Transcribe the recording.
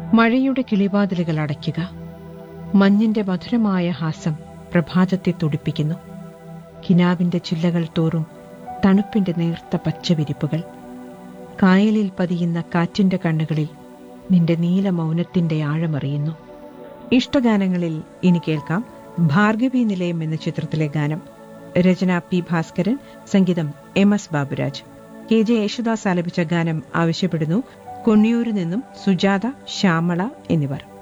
മഴയുടെ കിളിവാതിലുകൾ അടയ്ക്കുക മഞ്ഞിന്റെ മധുരമായ ഹാസം പ്രഭാതത്തെ തുടിപ്പിക്കുന്നു കിനാവിന്റെ ചില്ലകൾ തോറും തണുപ്പിന്റെ നേർത്ത പച്ചവിരിപ്പുകൾ കായലിൽ പതിയുന്ന കാറ്റിന്റെ കണ്ണുകളിൽ നിന്റെ നീല മൗനത്തിന്റെ ആഴമറിയുന്നു ഇഷ്ടഗാനങ്ങളിൽ ഇനി കേൾക്കാം ഭാർഗവി നിലയം എന്ന ചിത്രത്തിലെ ഗാനം രചന പി ഭാസ്കരൻ സംഗീതം M S Baburaj K J Yesudas ആലപിച്ച ഗാനം ആവശ്യപ്പെടുന്നു കൊണ്ണിയൂരിൽ നിന്നും സുജാത ശ്യാമള എന്നിവർ